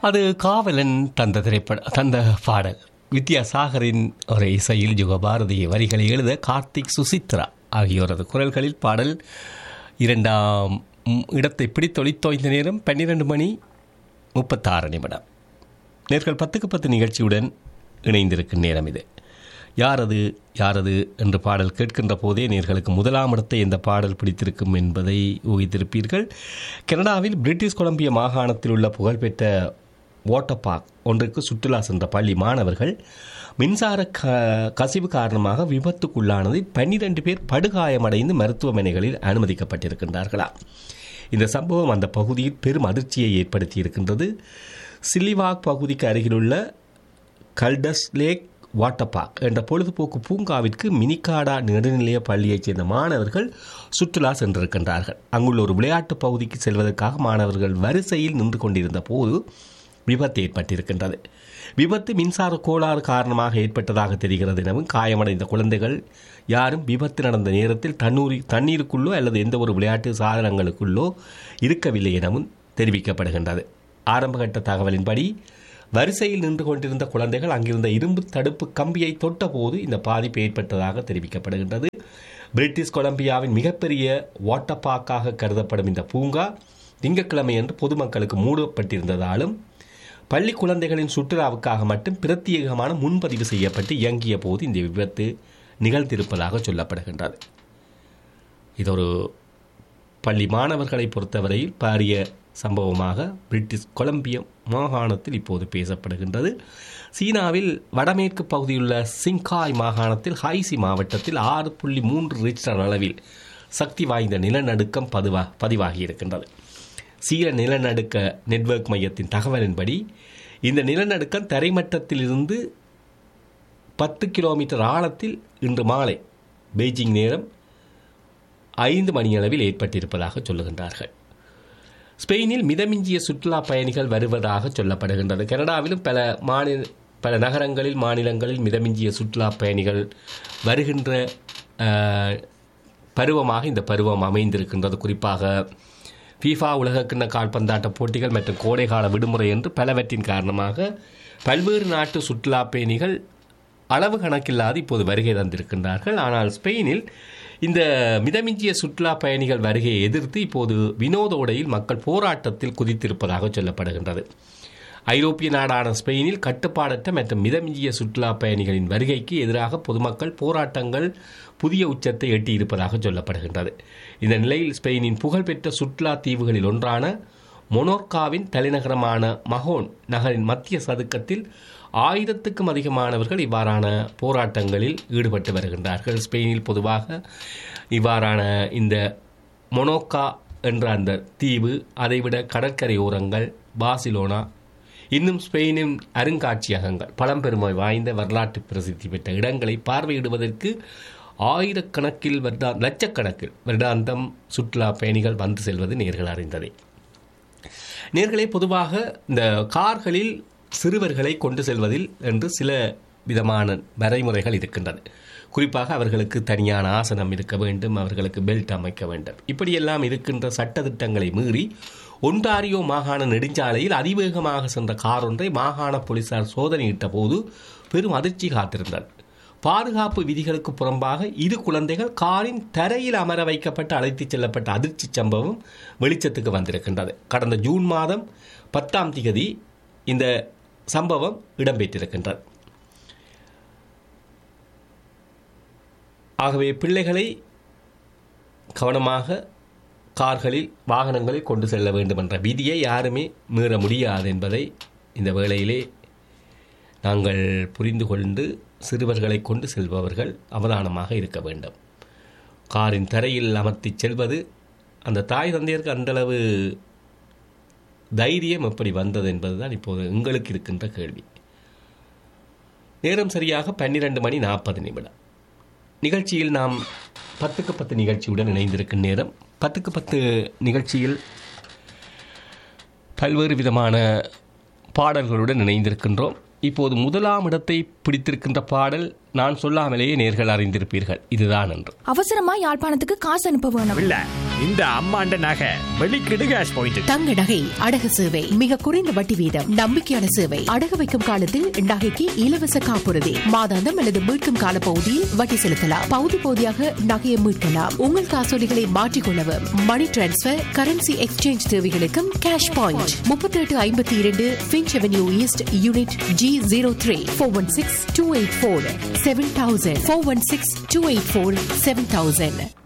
அது காவலன் தந்த திரைப்பட தந்த பாடல் வித்யாசாகரின் ஒரு இசையில் யுகபாரதி வரிகளை எழுத கார்த்திக் சுசித்ரா ஆகியோரது குரல்களில் பாடல் இரண்டாம் ம், இடத்தை பிடித்தொழித்தோ இந்த நேரம் பன்னிரண்டு மணி முப்பத்தாறு நிமிடம் நேர்கள் பத்துக்கு பத்து நிகழ்ச்சியுடன் இணைந்திருக்கும் நேரம் இது யாரது யாரது என்று பாடல் கேட்கின்ற போதே நேர்களுக்கு முதலாம் இடத்தை எந்த பாடல் பிடித்திருக்கும் என்பதை ஊகித்திருப்பீர்கள் கனடாவில் பிரிட்டிஷ் கொலம்பிய மாகாணத்தில் உள்ள புகழ்பெற்ற வாட்டர் பார்க் ஒன்றுக்கு சுற்றுலா சென்ற பள்ளி மாணவர்கள் மின்சார க கசிவு காரணமாக விபத்துக்குள்ளானதில் பன்னிரண்டு பேர் படுகாயமடைந்து மருத்துவமனைகளில் அனுமதிக்கப்பட்டிருக்கின்றார்களாம் இந்த சம்பவம் அந்த பகுதியில் பெரும் அதிர்ச்சியை ஏற்படுத்தி இருக்கின்றது சில்லிவாக் பகுதிக்கு அருகிலுள்ள கல்டஸ் லேக் வாட்டர் பார்க் என்ற பொழுதுபோக்கு பூங்காவிற்கு மினிகாடா நெடுநிலைய பள்ளியைச் சேர்ந்த மாணவர்கள் சுற்றுலா சென்றிருக்கின்றார்கள் அங்குள்ள ஒரு விளையாட்டு பகுதிக்கு செல்வதற்காக மாணவர்கள் வரிசையில் நின்று கொண்டிருந்த போது விபத்து ஏற்பட்டிருக்கின்றது விபத்து மின்சார கோளாறு காரணமாக ஏற்பட்டதாக தெரிகிறது எனவும் காயமடைந்த குழந்தைகள் யாரும் விபத்து நடந்த நேரத்தில் தண்ணூரி தண்ணீருக்குள்ளோ அல்லது எந்த ஒரு விளையாட்டு சாதனங்களுக்குள்ளோ இருக்கவில்லை எனவும் தெரிவிக்கப்படுகின்றது ஆரம்பகட்ட தகவலின்படி வரிசையில் நின்று கொண்டிருந்த குழந்தைகள் அங்கிருந்த இரும்பு தடுப்பு கம்பியை தொட்டபோது இந்த பாதிப்பு ஏற்பட்டதாக தெரிவிக்கப்படுகின்றது பிரிட்டிஷ் கொலம்பியாவின் மிகப்பெரிய வாட்டர் பார்க்காக கருதப்படும் இந்த பூங்கா திங்கட்கிழமையன்று பொதுமக்களுக்கு மூடப்பட்டிருந்ததாலும் பள்ளி குழந்தைகளின் சுற்றுலாவுக்காக மட்டும் பிரத்யேகமான முன்பதிவு செய்யப்பட்டு இயங்கிய போது இந்த விபத்து நிகழ்ந்திருப்பதாக சொல்லப்படுகின்றது இது ஒரு பள்ளி மாணவர்களை பொறுத்தவரையில் பாரிய சம்பவமாக பிரிட்டிஷ் கொலம்பிய மாகாணத்தில் இப்போது பேசப்படுகின்றது சீனாவில் வடமேற்கு பகுதியுள்ள சிங்காய் மாகாணத்தில் ஹைசி மாவட்டத்தில் ஆறு புள்ளி மூன்று ரிக்டர் அளவில் சக்தி வாய்ந்த நிலநடுக்கம் பதிவா பதிவாகியிருக்கின்றது சீன நிலநடுக்க நெட்வொர்க் மையத்தின் தகவலின்படி இந்த நிலநடுக்கம் தரைமட்டத்திலிருந்து பத்து கிலோமீட்டர் ஆழத்தில் இன்று மாலை பெய்ஜிங் நேரம் ஐந்து மணியளவில் ஏற்பட்டிருப்பதாக சொல்லுகின்றார்கள் ஸ்பெயினில் மிதமிஞ்சிய சுற்றுலா பயணிகள் வருவதாக சொல்லப்படுகின்றது கனடாவிலும் பல மாநில பல நகரங்களில் மாநிலங்களில் மிதமிஞ்சிய சுற்றுலா பயணிகள் வருகின்ற அஹ், பருவமாக இந்த பருவம் அமைந்திருக்கின்றது குறிப்பாக ஃபீஃபா உலகக்கிண்ண கால்பந்தாட்ட போட்டிகள் மற்றும் கோடைகால விடுமுறை என்று பலவற்றின் காரணமாக பல்வேறு நாட்டு சுற்றுலா பயணிகள் அளவு கணக்கில்லாது இப்போது வருகை தந்திருக்கின்றார்கள் ஆனால் ஸ்பெயினில் இந்த மிதமிஞ்சிய சுற்றுலா பயணிகள் வருகையை எதிர்த்து இப்போது வினோத உடையில் மக்கள் போராட்டத்தில் குதித்திருப்பதாக சொல்லப்படுகின்றது ஐரோப்பிய நாடான ஸ்பெயினில் கட்டுப்பாடற்ற மற்றும் மிதமிஞ்சிய சுற்றுலா பயணிகளின் வருகைக்கு எதிராக பொதுமக்கள் போராட்டங்கள் புதிய உச்சத்தை எட்டியிருப்பதாக சொல்லப்படுகின்றது இந்த நிலையில் ஸ்பெயினின் புகழ்பெற்ற சுற்றுலா தீவுகளில் ஒன்றான மொனோர்காவின் தலைநகரமான மகோன் நகரின் மத்திய சதுக்கத்தில் ஆயிரத்துக்கும் அதிகமானவர்கள் இவ்வாறான போராட்டங்களில் ஈடுபட்டு வருகின்றார்கள் ஸ்பெயினில் பொதுவாக இவ்வாறான இந்த மொனோக்கா என்ற அந்த தீவு அதைவிட கடற்கரையோரங்கள் பார்சிலோனா இன்னும் ஸ்பெயினின் அருங்காட்சியகங்கள் பழம்பெருமை வாய்ந்த வரலாற்று பிரசித்தி பெற்ற இடங்களை பார்வையிடுவதற்கு ஆயிரக்கணக்கில் வருடா லட்சக்கணக்கில் வருடாந்தம் சுற்றுலா பயணிகள் வந்து செல்வது நேர்கள் அறிந்ததே நேர்களே பொதுவாக இந்த கார்களில் சிறுவர்களை கொண்டு செல்வதில் என்று சில விதமான வரைமுறைகள் இருக்கின்றது குறிப்பாக அவர்களுக்கு தனியான ஆசனம் இருக்க வேண்டும் அவர்களுக்கு பெல்ட் அமைக்க வேண்டும் இப்படியெல்லாம் இருக்கின்ற சட்டதிட்டங்களை மீறி ஒன்டாரியோ மாகாண நெடுஞ்சாலையில் அதிவேகமாக சென்ற கார் ஒன்றை மாகாண போலீசார் சோதனையிட்ட போது பெரும் அதிர்ச்சி காத்திருந்தது பாதுகாப்பு விதிகளுக்கு புறம்பாக இரு குழந்தைகள் காரின் தரையில் அமர வைக்கப்பட்டு அழைத்துச் செல்லப்பட்ட அதிர்ச்சி சம்பவம் வெளிச்சத்துக்கு வந்திருக்கின்றது கடந்த ஜூன் மாதம் பத்தாம் திகதி இந்த சம்பவம் இடம்பெற்றிருக்கின்றது ஆகவே பிள்ளைகளை கவனமாக கார்களில் வாகனங்களில் கொண்டு செல்ல வேண்டும் என்ற விதியை யாருமே மீற முடியாது என்பதை இந்த வேளையிலே நாங்கள் புரிந்து கொண்டு சிறுவர்களை கொண்டு செல்பவர்கள் அவதானமாக இருக்க வேண்டும் காரின் தரையில் அமர்த்திச் செல்வது அந்த தாய் தந்தையருக்கு அந்தளவு தைரியம் எப்படி வந்தது என்பதுதான் இப்போது எங்களுக்கு இருக்கின்ற கேள்வி நேரம் சரியாக பன்னிரண்டு மணி நாற்பது நிமிடம் நிகழ்ச்சியில் நாம் பத்துக்கு பத்து நிகழ்ச்சியுடன் இணைந்திருக்கும் நேரம் பத்துக்கு பத்து நிகழ்ச்சியில் பல்வேறு விதமான பாடல்களுடன் இணைந்திருக்கின்றோம் இப்போது முதலாம் இடத்தை பிடித்திருக்கின்ற பாடல் நான் சொல்லாமலேயே நேர்கள் அறிந்திருப்பீர்கள் இதுதான் என்று அவசரமா யாழ்ப்பாணத்துக்கு காசு அனுப்ப வேணும் இல்ல இந்த அம்மாண்ட நகை வெளிக்கிடு கேஷ் பாயிண்ட் தங்க நகை அடகு சேவை மிக குறைந்த வட்டி வீதம் நம்பிக்கையான சேவை அடகு வைக்கும் காலத்தில் நகைக்கு இலவச காப்புறுதி மாதாந்தம் அல்லது மீட்கும் கால பகுதியில் வட்டி செலுத்தலாம் பகுதி பகுதியாக நகையை மீட்கலாம் உங்கள் காசோலிகளை மாற்றிக்கொள்ளவும் மணி டிரான்ஸ்பர் கரன்சி எக்ஸ்சேஞ்ச் தேவைகளுக்கும் கேஷ் பாயிண்ட் முப்பத்தி எட்டு ஐம்பத்தி இரண்டு Finch avenue east unit G zero three four one six two eight four seven thousand four one six two eight four seven thousand